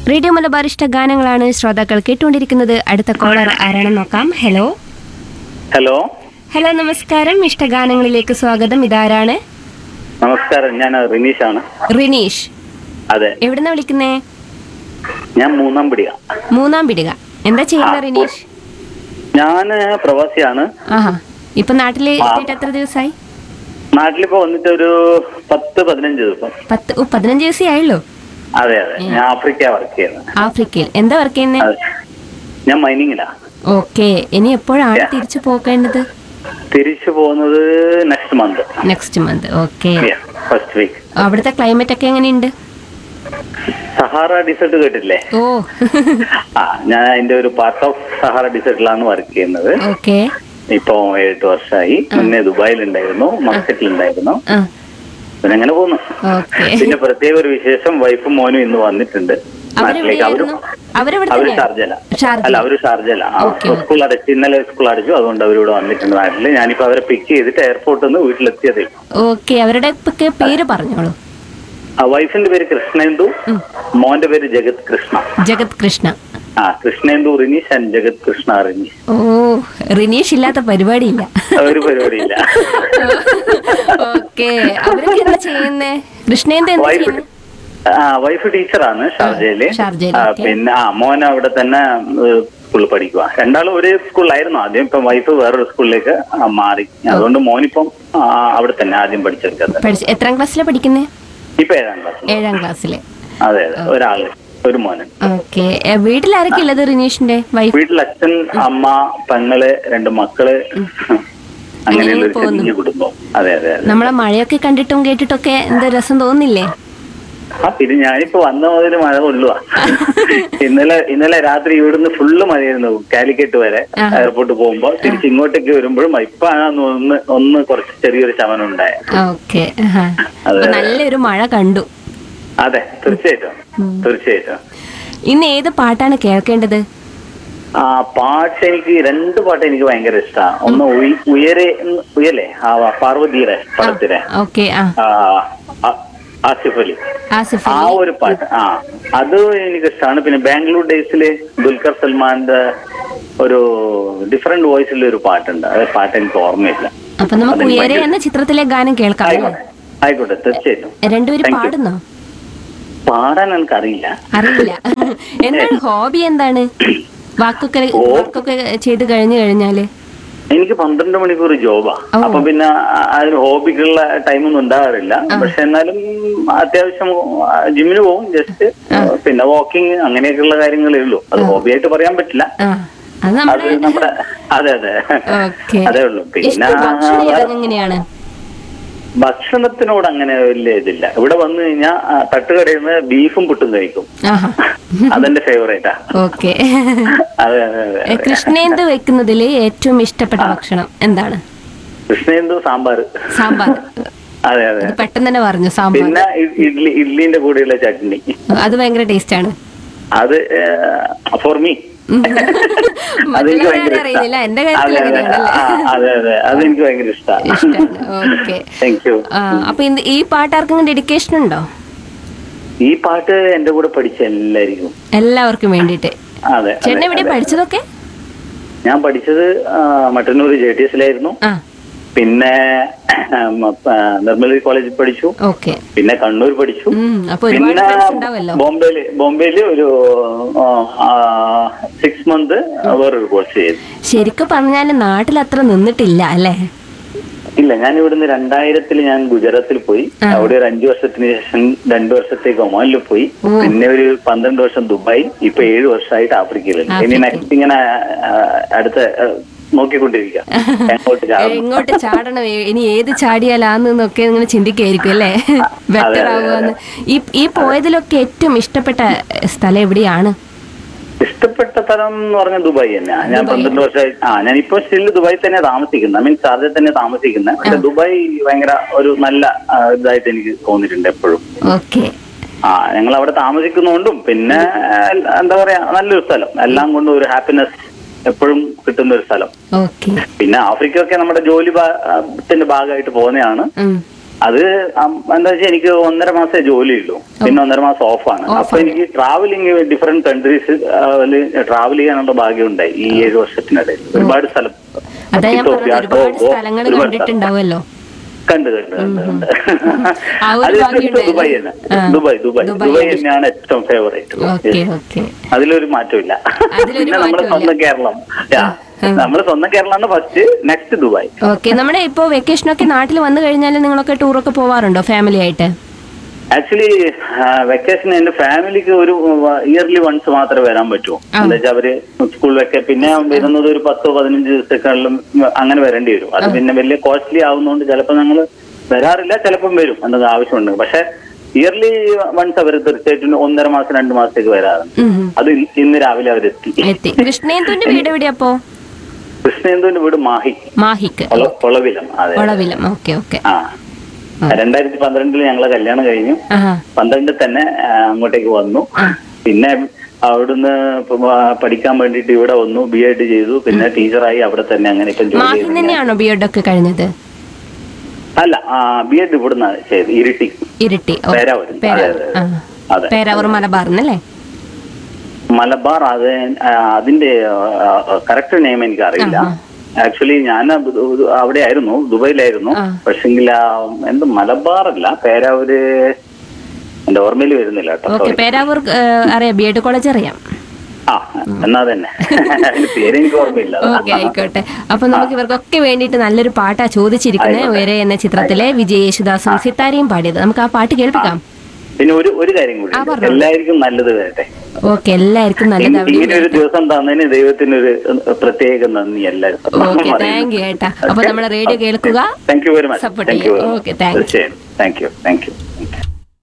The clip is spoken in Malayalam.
റേഡിയോ മലബാർ ഇഷ്ട ഗാനങ്ങളാണ് ശ്രോതാക്കൾ കേട്ടുകൊണ്ടിരിക്കുന്നത് അടുത്ത കോളർ ആരാണെന്ന് നോക്കാം ഹലോ ഹലോ ഹലോ നമസ്കാരം ഇഷ്ടഗാനങ്ങളിലേക്ക് സ്വാഗതം ഇതാരാണ് നമസ്കാരം ഞാൻ റിനീഷാണ് റിനീഷ് അതെ എവിടുന്ന വിളിക്കുന്നേ ഞാൻ മൂന്നാം പിടിക മൂന്നാം പിടിക എന്താ ചെയ്യുന്ന റിനീഷ് ഞാൻ പ്രവാസിയാണ് ആഹാ ഇപ്പൊ നാട്ടില് എത്തിയിട്ട് എത്ര ദിവസമായി നാട്ടിലിപ്പോ വന്നിട്ട് ഒരു പത്ത് പതിനഞ്ച് ദിവസം പത്ത് ഓ പതിനഞ്ച് ദിവസമേ ആയുള്ളൂ അതെ അതെ ഞാൻ ആഫ്രിക്ക വർക്ക് ചെയ്യുന്നത് ആഫ്രിക്കയിൽ എന്താ വർക്ക് ചെയ്യുന്നേ അതെ ഞാൻ മൈനിങ്ങിലാ ഓക്കെ ഇനി എപ്പോഴാണ് തിരിച്ചു പോകേണ്ടത് തിരിച്ചു പോകുന്നത് next month next month okay first week അവിടുത്തെ ക്ലൈമറ്റ് ഒക്കെ എങ്ങനെയുണ്ട് സഹാറ ഡിസേർട്ട് കേട്ടില്ലേ ഓ ആ ഞാൻ അതിന്റെ ഒരു പാർട്ട് ഓഫ് സഹാറ ഡിസേർട്ടിലാണ് വർക്ക് ചെയ്യുന്നത് ഓക്കെ ഇപ്പൊ എട്ട് വർഷമായി മുന്നേ ദുബായിലുണ്ടായിരുന്നു മസ്കറ്റിലുണ്ടായിരുന്നു ആ പിന്നെ അങ്ങനെ പോകുന്നു ഓക്കെ പിന്നെ പ്രത്യേക ഒരു വിശേഷം വൈഫും മോനും ഇന്ന് വന്നിട്ടുണ്ട് നാട്ടിലേക്ക് അവരും അവരെവിടെയായിരുന്നു അവരെവിടെ അവര് തന്നെയാ? ഷാർജല ഷാർജ അല്ല അവര് ഷാർജല ആ, ഓക്കേ, ഓക്കേ. സ്കൂൾ അടച്ചു ഇന്നലെ സ്കൂൾ അടച്ചു അതുകൊണ്ട് അവരിവിടെ വന്നിട്ടുണ്ട് നാട്ടില് ഞാനിപ്പോ അവരെ പിക്ക് ചെയ്തിട്ട് എയർപോർട്ടിൽ നിന്ന് വീട്ടിലെത്തിയതേ ഉള്ളൂ. ഓക്കെ അവരുടെ ഒക്കെ പേര് പറഞ്ഞോളൂ ആ വൈഫിന്റെ പേര് കൃഷ്ണേന്ദു മോന്റെ പേര് ജഗത് കൃഷ്ണ ജഗത് കൃഷ്ണ ആ കൃഷ്ണേന്ദു റിനീഷ് ആൻഡ് ജഗത് കൃഷ്ണ റിനീഷ് ഓ റിനീഷ് ഇല്ലാത്ത പരിപാടിയില്ല ഒരു പരിപാടിയില്ല ഓക്കെ അവരൊക്കെ എന്താ ചെയ്യുന്നേ കൃഷ്ണേന്ദ എന്താ വൈഫ് ചെയ്യുന്നത് ആ വൈഫ് ടീച്ചറാണ് ഷാർജയില് ഷാർജയില്, ആ, ഓക്കേ. പിന്നെ ആ മോൻ അവിടെ തന്നെ സ്കൂളിൽ പഠിക്കുക രണ്ടാളും ഒരേ സ്കൂളിലായിരുന്നു ആദ്യം ഇപ്പം വൈഫ് വേറൊരു സ്കൂളിലേക്ക് ആ, മാറി അതുകൊണ്ട് മോനിപ്പം ആ, അവിടെ തന്നെ ആദ്യം പഠിച്ചെടുക്കുന്നത് പഠിച്ച് എത്രാം ക്ലാസ്സിലാണ് പഠിക്കുന്നേ ഇപ്പൊ ഏഴാം ക്ലാസ് ഏഴാം ക്ലാസ്സില് അതെ അതെ ഒരാള് ഒരു മോന് ഓക്കെ വീട്ടിൽ ആരൊക്കെ ഉള്ളത് റിനീഷിന്റെ വൈഫ് വീട്ടിൽ അച്ഛൻ അമ്മ പെങ്ങള് രണ്ട് മക്കള് അങ്ങനെയുള്ള ഒരു പോകുന്നു. ചെറിയ കുടുംബം അതെ അതെ അതെ നമ്മളെ മഴയൊക്കെ കണ്ടിട്ടും കേട്ടിട്ടൊക്കെ എന്താ രസം തോന്നില്ലേ ആ പിന്നെ ഞാനിപ്പോ വന്ന മുതൽ മഴ കൊള്ളുക ഇന്നലെ ഇന്നലെ രാത്രി ഇവിടുന്ന് ഫുള്ള് മഴയായിരുന്നു കാലിക്കറ്റ് വരെ ആഹാ. എയർപോർട്ട് പോകുമ്പോ തിരിച്ച് ഇങ്ങോട്ടേക്ക് വരുമ്പോഴും ഇപ്പാണ് ഒന്ന് ഒന്ന് കുറച്ച് ചെറിയൊരു ശമനം ഉണ്ടായ ഓക്കെ അതെ. നല്ലൊരു മഴ കണ്ടു അതെ തീർച്ചയായിട്ടും തീർച്ചയായിട്ടും ഇന്ന് ഏത് പാട്ടാണ് കേൾക്കേണ്ടത് ആ പാട്ട് എനിക്ക് രണ്ട് പാട്ട് എനിക്ക് ഭയങ്കര ഇഷ്ടമാണ് ഒന്ന് ഉയ്- ഉയരെ എന്ന് ഉയല്ലേ ആ പാർവതിയുടെ പടത്തിലെ ഓക്കെ ആ ആ, ആ- ആസിഫ് അലി ആസിഫ് ആ അലി ഒരു പാട്ട് ആ അത് എനിക്ക് ഇഷ്ടമാണ് പിന്നെ ബാംഗ്ലൂർ ഡേയ്സില് ദുൽഖർ സൽമാന്റെ ഒരു ഡിഫറെന്റ് വോയിസിൽ ഒരു പാട്ടുണ്ട് അത് പാട്ട് എനിക്ക് ഓർമ്മയില്ല അപ്പൊ നമുക്ക് അതെനിക്ക് ഉയരെ ഭയങ്കര- എന്ന ചിത്രത്തിലെ ഗാനം കേൾക്കാം അല്ലേ? ആയിക്കോട്ടെ ആയിക്കോട്ടെ തീർച്ചയായിട്ടും രണ്ടുപേരും Thank you. പാടുന്നോ പാടാൻ എനിക്കറിയില്ല അറിയില്ല എന്താണ് ഹോബി എന്താണ് വാക്കൊക്കെ വർക്കൊക്കെ ചെയ്ത് കഴിഞ്ഞു കഴിഞ്ഞാല് എനിക്ക് പന്ത്രണ്ട് മണിക്കൂർ ജോബാ ഓ. അപ്പൊ പിന്നെ ആ- അതിന് ഹോബിക്കുള്ള ടൈമൊന്നും ഉണ്ടാകാറില്ല പക്ഷെ എന്നാലും അത്യാവശ്യം ആ, ജിമ്മിന് പോകും ജസ്റ്റ് പിന്നെ വാക്കിംഗ് അങ്ങനെയൊക്കെയുള്ള കാര്യങ്ങളേ ഉള്ളൂ അത് ഹോബിയായിട്ട് പറയാൻ പറ്റില്ല ആ അത് അത് നമ്മുടെ നമ്മുടെ അതെ അതെ ഓക്കെ അതേ ഉള്ളൂ പിന്നെ ഇഷ്ട ഭക്ഷണം ഏതാ- എങ്ങനെയാണ് ഭക്ഷണത്തിനോട് അങ്ങനെ വലിയ ഇതില്ല ഇവിടെ വന്നു കഴിഞ്ഞാൽ തട്ടുകടയിൽ നിന്ന് ബീഫും പുട്ടും കഴിക്കും ആഹാ അതെന്റെ ഫേവറേറ്റാ ഓക്കെ അതെ അതെ അതെ ഏ, കൃഷ്ണേന്ദു വെക്കുന്നതിൽ ഏറ്റവും ഇഷ്ടപ്പെട്ട ഭക്ഷണം എന്താണ് കൃഷ്ണേന്ദു സാമ്പാർ സാമ്പാർ അതെ അതെ അത് പെട്ടെന്ന് തന്നെ പറഞ്ഞു സാമ്പാർ പിന്നെ ഇ- ഇഡ്ലി ഇഡ്ലിന്റെ കൂടെയുള്ള ചട്നി അത് ഭയങ്കര ടേസ്റ്റ് ആണ് അത് ഫോർ മീ അതെനിക്ക് ഭയങ്കര മറ്റുള്ളവരെ അറിയുന്നില്ല എന്റെ അതെ കാര്യത്തിൽ അതെ അങ്ങനെയാണല്ലേ ആ, അതെ അതെ അതെനിക്ക് ഭയങ്കര ഇഷ്ടമാണ് ഇഷ്ടമാണ് ഓക്കെ താങ്ക് യു അപ്പൊ ഇത് ഈ പാട്ട് ആർക്കെങ്കിലും ഡെഡിക്കേഷൻ ഉണ്ടോ ഈ പാട്ട് എന്റെ കൂടെ പഠിച്ച എല്ലാവർക്കും എല്ലാവർക്കും വേണ്ടിയിട്ട് അതെ ചേട്ടൻ അതെ, എവിടെ അതെ. പഠിച്ചതൊക്കെ ഞാൻ പഠിച്ചത് ആ, മട്ടന്നൂർ ജെ ടി എസിലായിരുന്നു ആ പിന്നെ ഉം, ആ, നിർമ്മലി കോളേജിൽ പഠിച്ചു ഓക്കെ പിന്നെ കണ്ണൂർ പഠിച്ചു അപ്പൊ ഒരുപാട് പിന്നെ ഫ്രണ്ട്സ് ഉണ്ടാവല്ലോ ബോംബെയില് ബോംബെയില് ഒരു സിക്സ് മന്ത് വേറൊരു കോഴ്സ് ചെയ്തു ശരിക്കും പറഞ്ഞാല് നാട്ടിൽ അത്ര നിന്നിട്ടില്ല അല്ലേ ഇല്ല ഞാൻ ഇവിടുന്ന് രണ്ടായിരത്തിൽ ഞാൻ ഗുജറാത്തിൽ പോയി അവിടെ ഒരു അഞ്ചു വർഷത്തിന് ശേഷം രണ്ടു വർഷത്തേക്ക് ഒമാനിൽ പോയി പിന്നെ ഒരു പന്ത്രണ്ട് വർഷം ദുബായ് ഇപ്പൊ ഏഴ് വർഷമായിട്ട് ആഫ്രിക്കയിലുണ്ട് ഇനി ആഫ്രിക്കയിൽ. നെക്സ്റ്റ് ഇങ്ങനെ ആ, അടുത്ത ആ, നോക്കിക്കൊണ്ടിരിക്കുക എങ്ങോട്ട് ഏ, ചാടും. ഇങ്ങോട്ട് ചാടണം ഏ- ഇനി ഏത് ചാടിയാലാന്നൊക്കെ ഇങ്ങനെ ചിന്തിക്കായിരിക്കും അല്ലേ ബെറ്റർ ആവുമെന്ന് ഈ ഈ പോയതിലൊക്കെ ഏറ്റവും ഇഷ്ടപ്പെട്ട സ്ഥലം എവിടെയാണ് ഇഷ്ടപ്പെട്ട സ്ഥലം എന്ന് പറഞ്ഞ ദുബായ് തന്നെ ഞാൻ പന്ത്രണ്ട് വർഷമായി ആ ഞാൻ ഇപ്പൊ സ്റ്റിൽ ദുബായി തന്നെ താമസിക്കുന്നത് മീൻസ് ഷാർജയിൽ തന്നെ താമസിക്കുന്നത് പക്ഷെ ദുബായ് ഭയങ്കര ഒരു നല്ല ആ, ഇതായിട്ട് എനിക്ക് തോന്നിയിട്ടുണ്ട് എപ്പോഴും ഓക്കെ ആ ഞങ്ങൾ അവിടെ താമസിക്കുന്നതുകൊണ്ടും പിന്നെ ആ, എന്താ പറയാ നല്ലൊരു സ്ഥലം എല്ലാം കൊണ്ടും ഒരു ഹാപ്പിനെസ് എപ്പോഴും കിട്ടുന്ന ഒരു സ്ഥലം ഓക്കെ പിന്നെ ആഫ്രിക്ക ഒക്കെ നമ്മുടെ ജോലി ഭാ- ത്തിന്റെ ഭാഗമായിട്ട് പോകുന്നതാണ് അത് അം- എന്താ വെച്ചാൽ എനിക്ക് ഒന്നര മാസേ ജോലിയുള്ളൂ പിന്നെ ഒന്നര മാസം ഓഫാണ് അപ്പൊ എനിക്ക് ട്രാവലിംഗ് ഡിഫറെന്റ് കൺട്രീസ് ട്രാവൽ ചെയ്യാനുള്ള ഭാഗ്യം ഉണ്ടായി ഈ ഏഴ് വർഷത്തിനിടയിൽ ഒരുപാട് സ്ഥലം അതാ ഞാൻ ഇത്തോപ്യ, പറഞ്ഞത് ഒരുപാട് ടോഗോ, സ്ഥലങ്ങൾ ഒരുപാട് സ്ഥലം. കണ്ടിട്ടുണ്ടാവുമല്ലോ കണ്ട് കണ്ട് കണ്ട് കണ്ട് ആ ഒരു അതിൽ ഭാഗ്യം ഏറ്റവും ദുബായ് തന്നെ ആ. ദുബായ് ദുബായ് ദുബായ് ദുബായ് തന്നെയാണ് ഏറ്റവും ഫേവറേറ്റ് ഓക്കെ ഓക്കെ അതിലൊരു മാറ്റമില്ല അതിലൊരു പിന്നെ നമ്മുടെ മാറ്റമില്ല. സ്വന്തം കേരളം നമ്മുടെ സ്വന്തം കേരളമാണ് ഫസ്റ്റ് നെക്സ്റ്റ് ദുബായ് ഓക്കെ നമ്മുടെ ഇപ്പോ വെക്കേഷനൊക്കെ നാട്ടിൽ വന്നു കഴിഞ്ഞാൽ നിങ്ങളൊക്കെ ടൂറൊക്കെ പോവാറുണ്ടോ ഫാമിലി ആയിട്ട് ആക്ച്വലി വെക്കേഷൻ എന്റെ ഫാമിലിക്ക് ഒരു ഇയർലി വൺസ് മാത്രമേ വരാൻ പറ്റൂ ആ. എന്താ വെച്ചാൽ അവര് സ്കൂൾ വെക്കെ പിന്നെ വരുന്നത് ഒരു പത്തോ പതിനഞ്ച് ദിവസത്തേക്കാളും അങ്ങനെ വരേണ്ടി വരും അത് പിന്നെ വലിയ കോസ്റ്റ്ലി ആവുന്നതുകൊണ്ട് ചിലപ്പോൾ ഞങ്ങൾ വരാറില്ല ചിലപ്പം വരും എന്തെങ്കിലും ആവശ്യമുണ്ട് പക്ഷെ ഇയർലി വൺസ് അവർ തീർച്ചയായിട്ടും ഒന്നര മാസം രണ്ട് മാസത്തേക്ക് വരാറുണ്ട് ഉം ഉം. അത് ഇ- ഇന്ന് രാവിലെ അവരെത്തി എത്തി കൃഷ്ണേന്ദുവിന്റെ വീട് എവിടെയപ്പോ കൃഷ്ണേന്ദുവിന്റെ വീട് മാഹി മാഹിക്ക് ഒള- ഒളവിലം അതെ ഒളവിലം ഓക്കെ ഓക്കെ ആ രണ്ടായിരത്തി പന്ത്രണ്ടിൽ ഞങ്ങളെ കല്യാണം കഴിഞ്ഞു ആഹാ പന്ത്രണ്ടിൽ തന്നെ ആ, അങ്ങോട്ടേക്ക് വന്നു പിന്നെ അവിടുന്ന് ഇപ്പൊ, ആ, പഠിക്കാൻ വേണ്ടിയിട്ട് ഇവിടെ വന്നു ബി എഡ് ചെയ്തു പിന്നെ ടീച്ചറായി അവിടെ തന്നെ അങ്ങനെ ഇപ്പം ജോലി മാഹിൽ ചെയ്യുന്നു തന്നെയാണോ ബി എഡ് ഒക്കെ കഴിഞ്ഞത് അല്ല ബി എഡ് ഇവിടുന്ന് ചെയ്ത് ഇരിട്ടി ഇരിട്ടി ഓ, പേരാവൂർ. പേരാവൂർ അതെ, ആ. അതെ. പേരാവൂർ മലബാറിന്നല്ലേ മലബാർ അത് ആ, അതിന്റെ കറക്റ്റ് നെയിം എനിക്ക് അറിയില്ല ആക്ച്വലി ഞാൻ അത് ഇത് അവിടെ ആയിരുന്നു ദുബൈയിലായിരുന്നു ആ. പക്ഷെങ്കിൽ എന്ത് മലബാർ അല്ല പേരാവൂര് എന്റെ ഓർമ്മയിൽ വരുന്നില്ല കേട്ടോ ഓക്കെ sorry. പേരാവൂർ ഏ, അറിയാം ബി എഡ് കോളേജ് അറിയാം ആ എന്നാ തന്നെ അതിന്റെ പേര് എനിക്ക് ഓർമ്മയില്ല ഓക്കെ ആയിക്കോട്ടെ അപ്പൊ നമുക്ക് ഇവർക്കൊക്കെ വേണ്ടിയിട്ട് നല്ലൊരു പാട്ടാ ചോദിച്ചിരിക്കുന്നത് ആയിക്കോട്ടെ. ഉയരെ എന്ന ചിത്രത്തിലെ വിജയ് യേശുദാസും സിത്താരയും പാടിയത് നമുക്ക് ആ പാട്ട് കേൾപ്പിക്കാം പിന്നെ ഒരു ഒരു കാര്യം കൂടി ആ, ഉണ്ട്. പറഞ്ഞോ. എല്ലാവർക്കും നല്ലത് വരട്ടെ ഓക്കെ എല്ലാവർക്കും നല്ലത് അവിടെ ഇങ്ങനെ ഒരു ദിവസം തന്നതിന് ദൈവത്തിനൊരു പ്രത്യേക നന്ദി എല്ലാവർക്കും ഓക്കെ താങ്ക് യു ഏട്ടാ അപ്പൊ നമ്മളെ റേഡിയോ കേൾക്കുക thank you very much Support thank you ചെയ്യാം. Okay, thank you. തീർച്ചയായും താങ്ക് യു താങ്ക് യു